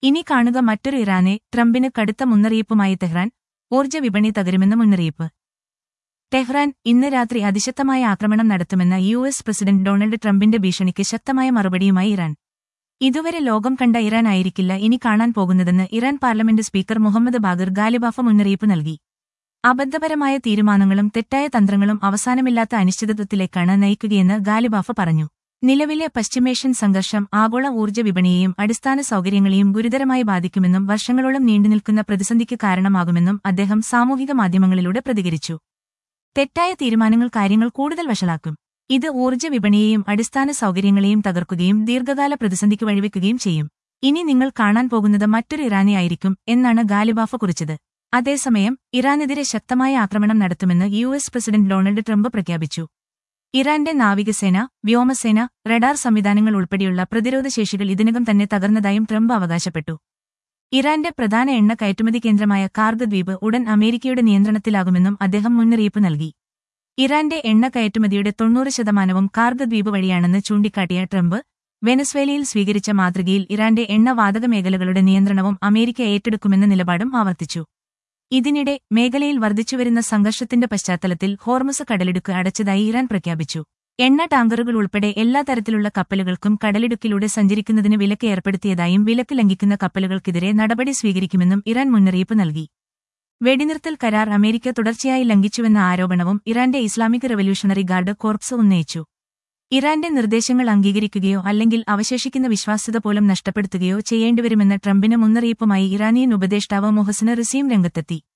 ഇനി കാണുക മറ്റൊരു ഇറാനെ ട്രംപിന് കടുത്ത മുന്നറിയിപ്പുമായി തെഹ്റാൻ ഊർജ്ജ വിപണി തകരുമെന്ന മുന്നറിയിപ്പ് ടെഹ്റാൻ ഇന്ന് രാത്രി അതിശക്തമായ ആക്രമണം നടത്തുമെന്ന യു എസ് പ്രസിഡന്റ് ഡൊണാൾഡ് ട്രംപിന്റെ ഭീഷണിക്ക് ശക്തമായ മറുപടിയുമായി ഇറാൻ ഇതുവരെ ലോകം കണ്ട ഇറാൻ ആയിരിക്കില്ല ഇനി കാണാൻ പോകുന്നതെന്ന് Iran parliament speaker Mohammad Bagher Ghalibaf മുന്നറിയിപ്പ് നൽകി അബദ്ധപരമായ തീരുമാനങ്ങളും തെറ്റായ തന്ത്രങ്ങളും അവസാനമില്ലാത്ത അനിശ്ചിതത്വത്തിലേക്കാണ് നയിക്കുകയെന്ന് ഗാലിബാഫ പറഞ്ഞു നിലവിലെ പശ്ചിമേഷ്യൻ സംഘർഷം ആഗോള ഊർജ്ജ വിപണിയെയും അടിസ്ഥാന സൗകര്യങ്ങളെയും ഗുരുതരമായി ബാധിക്കുമെന്നും വർഷങ്ങളോളം നീണ്ടുനിൽക്കുന്ന പ്രതിസന്ധിക്ക് കാരണമാകുമെന്നും അദ്ദേഹം സാമൂഹിക മാധ്യമങ്ങളിലൂടെ പ്രതികരിച്ചു തെറ്റായ തീരുമാനങ്ങൾ കാര്യങ്ങൾ കൂടുതൽ വഷളാക്കും ഇത് ഊർജ്ജ വിപണിയെയും അടിസ്ഥാന സൗകര്യങ്ങളെയും തകർക്കുകയും ദീർഘകാല പ്രതിസന്ധിക്ക് വഴിവെക്കുകയും ചെയ്യും ഇനി നിങ്ങൾ കാണാൻ പോകുന്നത് മറ്റൊരു ഇറാനിയായിരിക്കും എന്നാണ് ഗാലിബാഫ കുറിച്ചത് അതേസമയം ഇറാനെതിരെ ശക്തമായ ആക്രമണം നടത്തുമെന്ന് U S president Donald Trump പ്രഖ്യാപിച്ചു ഇറാന്റെ നാവികസേന വ്യോമസേന റഡാർ സംവിധാനങ്ങൾ ഉൾപ്പെടെയുള്ള പ്രതിരോധ ശേഷികൾ ഇതിനകം തന്നെ തകർന്നതായും ട്രംപ് അവകാശപ്പെട്ടു ഇറാന്റെ പ്രധാന എണ്ണ കയറ്റുമതി കേന്ദ്രമായ കാർഗ് ദ്വീപ് ഉടൻ അമേരിക്കയുടെ നിയന്ത്രണത്തിലാകുമെന്നും അദ്ദേഹം മുന്നറിയിപ്പ് നൽകി ഇറാന്റെ എണ്ണ കയറ്റുമതിയുടെ തൊണ്ണൂറ് ശതമാനവും കാർഗ് ദ്വീപ് വഴിയാണെന്ന് ചൂണ്ടിക്കാട്ടിയ ട്രംപ് വെനസ്വേലയിൽ സ്വീകരിച്ച മാതൃകയിൽ ഇറാന്റെ എണ്ണ വാതക മേഖലകളുടെ നിയന്ത്രണവും അമേരിക്ക ഏറ്റെടുക്കുമെന്ന നിലപാടും ആവർത്തിച്ചു ഇതിനിടെ മേഖലയിൽ വർദ്ധിച്ചുവരുന്ന സംഘർഷത്തിന്റെ പശ്ചാത്തലത്തിൽ ഹോർമുസ് കടലിടുക്ക് അടച്ചതായി ഇറാൻ പ്രഖ്യാപിച്ചു എണ്ണ ടാങ്കറുകൾ ഉൾപ്പെടെ എല്ലാ തരത്തിലുള്ള കപ്പലുകൾക്കും കടലിടുക്കിലൂടെ സഞ്ചരിക്കുന്നതിന് വിലക്ക് ഏർപ്പെടുത്തിയതായും വിലക്ക് ലംഘിക്കുന്ന കപ്പലുകൾക്കെതിരെ നടപടി സ്വീകരിക്കുമെന്നും ഇറാൻ മുന്നറിയിപ്പ് നൽകി വെടിനിർത്തൽ കരാർ അമേരിക്ക തുടർച്ചയായി ലംഘിച്ചുവെന്ന ആരോപണവും ഇറാന്റെ ഇസ്ലാമിക് റവല്യൂഷണറി ഗാർഡ് കോർപ്സ് ഉന്നയിച്ചു ഇറാന്റെ നിർദ്ദേശങ്ങൾ അംഗീകരിക്കുകയോ അല്ലെങ്കിൽ അവശേഷിക്കുന്ന വിശ്വാസ്യത പോലും നഷ്ടപ്പെടുത്തുകയോ ചെയ്യേണ്ടിവരുമെന്ന ട്രംപിന് മുന്നറിയിപ്പുമായി ഇറാനിയൻ ഉപദേഷ്ടാവ് മൊഹസിന് റിസീം രംഗത്തെത്തി